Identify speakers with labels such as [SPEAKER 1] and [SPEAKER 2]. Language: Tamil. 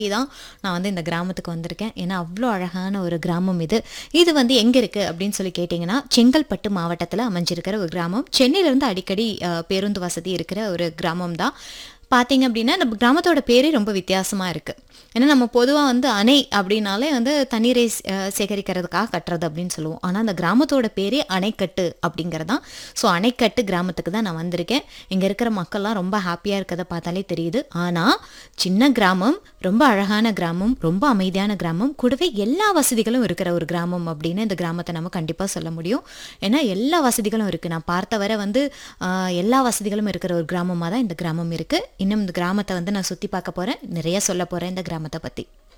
[SPEAKER 1] தான் நான் வந்து இந்த கிராமத்துக்கு வந்திருக்கேன் ஏன்னா அவ்வளோ அழகான ஒரு கிராமம் இது இது வந்து எங்கே இருக்குது அப்படின்னு சொல்லி கேட்டிங்கன்னா செங்கல்பட்டு மாவட்டத்தில் அமைஞ்சிருக்கிற ஒரு கிராமம் சென்னையிலேருந்து அடிக்கடி அஹ், பேருந்து வசதி இருக்கிற ஒரு கிராமம் தான் பார்த்தீங்க அப்படின்னா நம்ம கிராமத்தோட பேரே ரொம்ப வித்தியாசமாக இருக்குது ஏன்னா நம்ம பொதுவாக வந்து அணை அப்படின்னாலே வந்து தண்ணீரை அஹ், சேகரிக்கிறதுக்காக கட்டுறது அப்படின்னு சொல்லுவோம் ஆனால் அந்த கிராமத்தோட பேரே அணைக்கட்டு அப்படிங்கிறதான் ஸோ அணைக்கட்டு கிராமத்துக்கு தான் நான் வந்திருக்கேன் இங்கே இருக்கிற மக்கள்லாம் ரொம்ப ஹாப்பியாக இருக்கிறத பார்த்தாலே தெரியுது ஆனால் சின்ன கிராமம் ரொம்ப அழகான கிராமம் ரொம்ப அமைதியான கிராமம் கூடவே எல்லா வசதிகளும் இருக்கிற ஒரு கிராமம் அப்படின்னு இந்த கிராமத்தை நம்ம கண்டிப்பாக சொல்ல முடியும் ஏன்னா எல்லா வசதிகளும் இருக்குது நான் பார்த்த வரை வந்து ஆஹ், எல்லா வசதிகளும் இருக்கிற ஒரு கிராமமாக தான் இந்த கிராமம் இருக்குது இன்னும் இந்த கிராமத்தை வந்து நான் சுற்றி பார்க்க போகிறேன் நிறைய சொல்ல போகிறேன் இந்த கிராமத்தை பற்றி